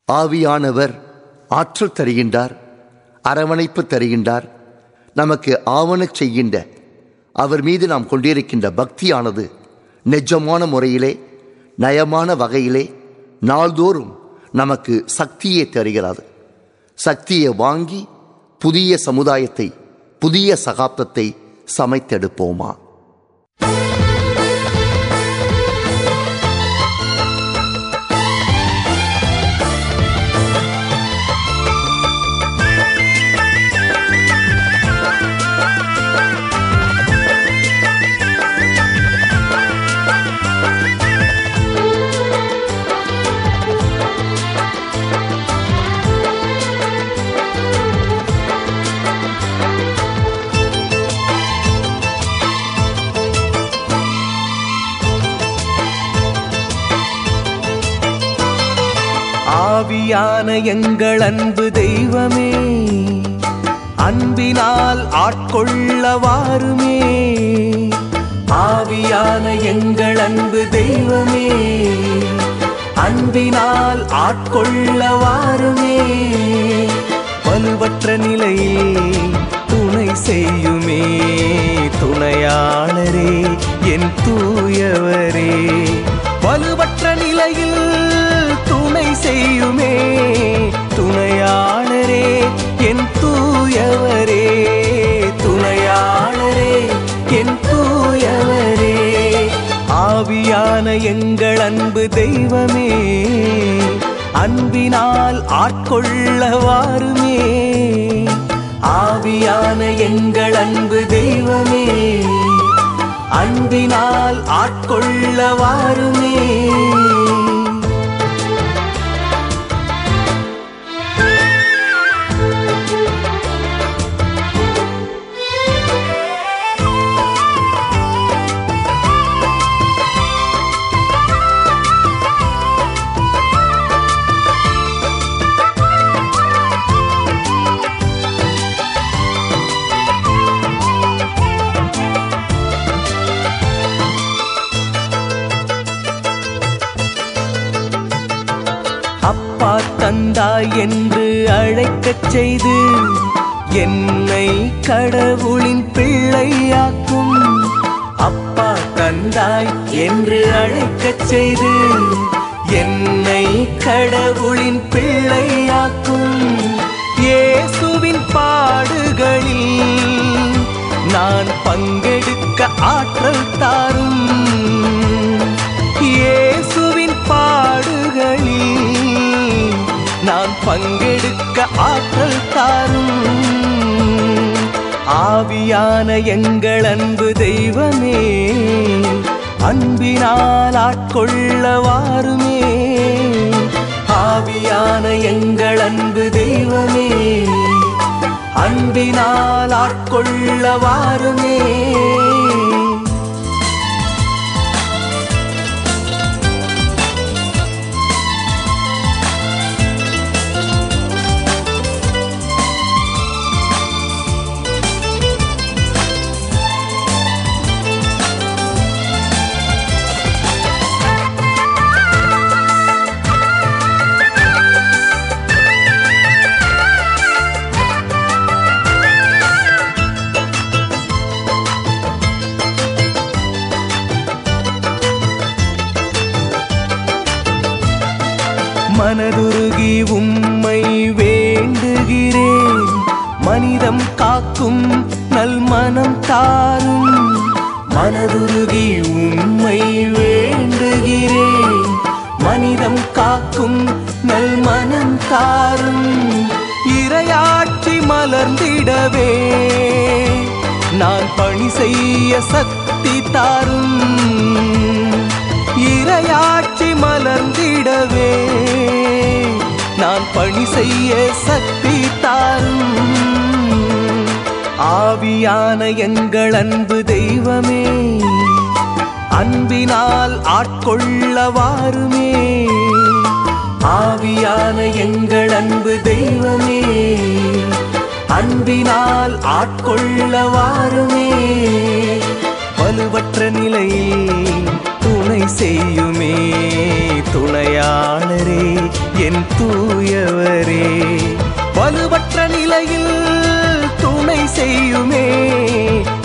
ஆவியானவர் ஆற்றல் தருகின்றார் அரவணைப்பு தருகின்றார் நமக்கு ஆவணச் செய்கின்ற அவர் மீது நாம் கொண்டிருக்கின்ற பக்தியானது நெஜமான முறையிலே நயமான வகையிலே நாள்தோறும் நமக்கு சக்தியை தருகிறது சக்தியை வாங்கி புதிய சமுதாயத்தை புதிய சகாப்தத்தை சமைத்தெடுப்போமா ஆவியான எங்கள் அன்பு தெய்வமே அன்பினால் ஆட்கொள்ள வாருமே ஆவியான எங்கள் அன்பு தெய்வமே அன்பினால் ஆட்கொள்ள வாருமே வலுவற்ற நிலையில் துணை செய்யுமே துணையாளரே என் தூயவரே வலுவற்ற நிலையில் துணை செய்யுமே துணையாளரே என் தூயவரே துணையாளரே என் தூயவரே ஆவியான எங்கள் அன்பு தெய்வமே அன்பினால் ஆட்கொள்ள வாருமே ஆவியான எங்கள் அன்பு தெய்வமே அன்பினால் ஆட்கொள்ள வாருமே அப்பா தந்தாய் என்று அழைக்கச் செய்து என்னை கடவுளின் பிள்ளையாக்கும் அப்பா தந்தாய் என்று அழைக்கச் செய்து என்னை கடவுளின் பிள்ளையாக்கும் இயேசுவின் பாடுகளில் நான் பங்கெடுக்க ஆற்றல் தாரும் இயேசுவின் பாடுகளில் நான் பங்கெடுக்க ஆற்றல் தாரும் ஆவியான எங்கள் அன்பு தெய்வமே அன்பினால் ஆட்கொள்ள வாருமே ஆவியான எங்கள் அன்பு தெய்வமே அன்பினால் ஆட்கொள்ள வாருமே மனதுருகி உம்மை வேண்டுகிறேன் மனிதம் காக்கும் நல் மனம் தாரும் மனதுருகி உம்மை வேண்டுகிறேன் மனிதம் காக்கும் நல் மனம் தாரும் இரையாட்சி மலர்ந்திடவே நான் பணி செய்ய சக்தி தாரும் இரையாட்சி மலர்ந்திடவே நான் பணி செய்ய சக்தி தாரும் ஆவியான எங்கள் அன்பு தெய்வமே அன்பினால் ஆட்கொள்ள வாருமே ஆவியான எங்கள் அன்பு தெய்வமே அன்பினால் ஆட்கொள்ள வாருமே வலுவற்ற நிலையில் துணை துணை செய்யுமே துணையாளரே என் தூயவரே வலுவற்ற நிலையில் துணை செய்யுமே